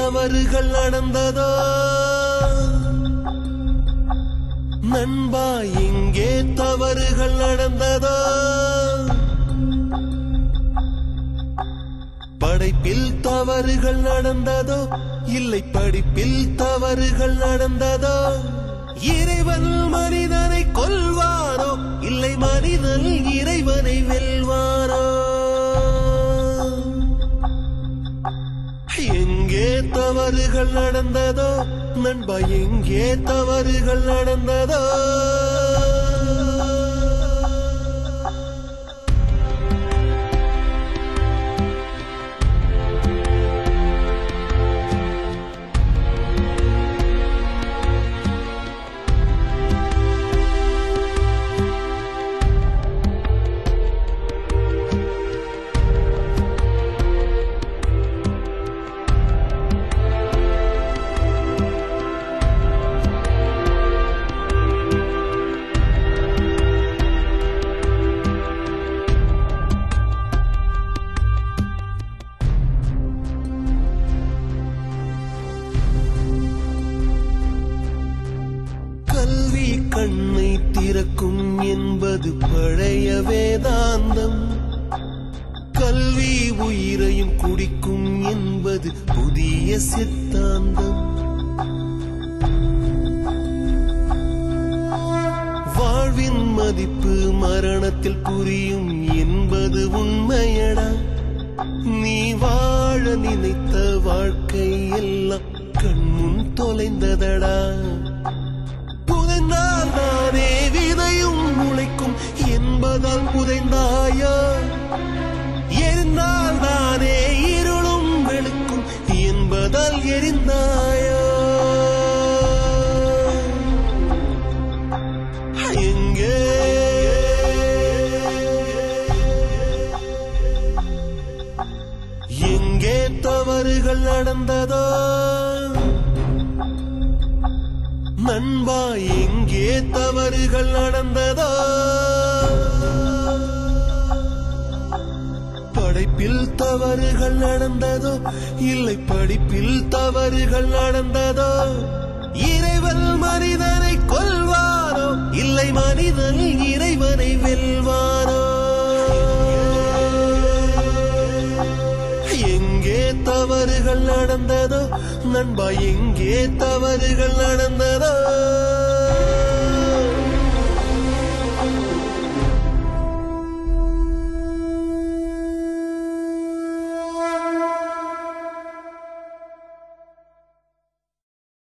தவறுகள் நடந்ததோ நண்பா எங்கே தவறுகள் நடந்ததோ படைப்பில் தவறுகள் நடந்ததோ இல்லை படிப்பில் தவறுகள் நடந்ததோ இறைவன் மனிதனை கொல்வாரோ இல்லை மனிதன் இறைவனை வெல்வாரோ எங்கே தவறுகள் நடந்ததோ நண்பா எங்கே தவறுகள் நடந்ததோ கல்வி கண்ணை திறக்கும் என்பது பழைய வேதாந்தம் கல்வி உயிரையும் குடிக்கும் என்பது புதிய சித்தாந்தம் வாழ்வின் மதிப்பு மரணத்தில் புரியும் என்பது உண்மையடா நீ வாழ நினைத்த வாழ்க்கை எல்லாம் கண்முன் தொலைந்ததடா புதைந்தால் தானே விதையும் முளைக்கும் என்பதால் புதைந்தாயா எரிந்தால் தானே இருளும் வெளுக்கும் என்பதால் எரிந்தாயா எங்கே எங்கே தவறுகள் நடந்ததோ நண்பா எங்கே தவறுகள் நடந்ததோ படைப்பில் தவறுகள் நடந்ததோ இல்லை படிப்பில் தவறுகள் நடந்ததோ இறைவன் மனிதனை கொல்வாரோ இல்லை மனிதன் இறைவனை வெல்வாரோ எங்கே தவறுகள் நடந்ததோ நண்பா எங்கே தவறுகள் நடந்ததோ